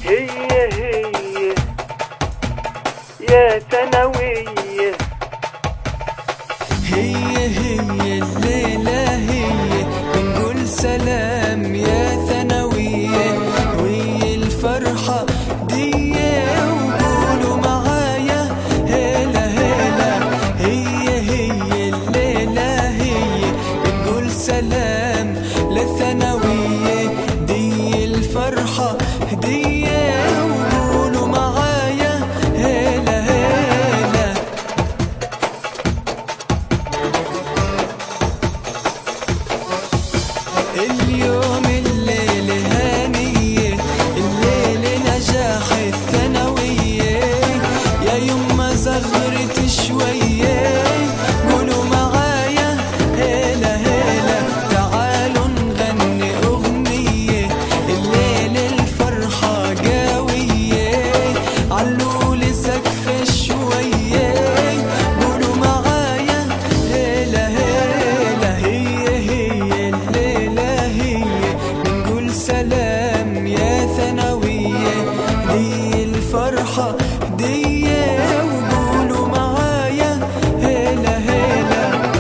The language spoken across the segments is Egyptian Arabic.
هي هي يا ثانوية هي هي الليلة هي بنقول سلام يا ثانوية وهي الفرحة دي وقولوا معايا هلا هلا هي هي الليلة هي بنقول سلام للثانوية دي الفرحة هدية وقولوا معايا هلا هلا اليوم الليلة هانية الليلة نجاح الثانوية يا يما زغرت شوية قولوا معايا هلا هلا تعالوا نغني أغنية الليلة الفرحة قوية علوا لي سقف شوية قولوا معايا هلا هلا هي هي الليلة هي بنقول سلام يا ثانوية دي الفرحة دي وقولوا معايا هلا هلا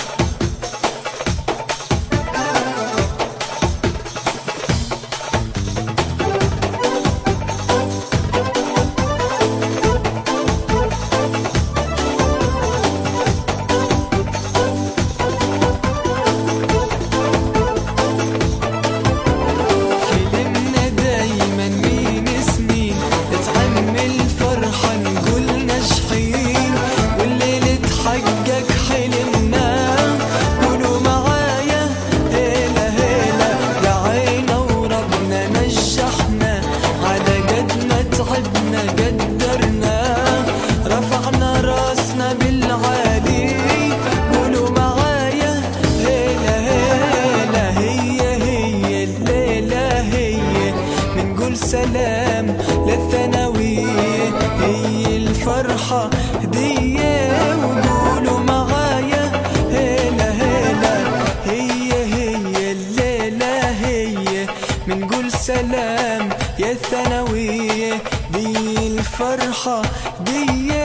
حلمنا دايما من سنين تعمل فرحة نقول ناجحين والليل اتحقق حلمنا قولوا معايا هلا هلا دعينا وربنا نجحنا على قد ما تعبنا قدرنا رفعنا راسنا بالعالي قولوا معايا هلا هلا هي هي الليلة هي بنقول سلام للثانوية هي الفرحة هدية وقولوا معايا هلا هلا هي هي الليلة هي بنقول سلام يا الثانوية دي الفرحة دي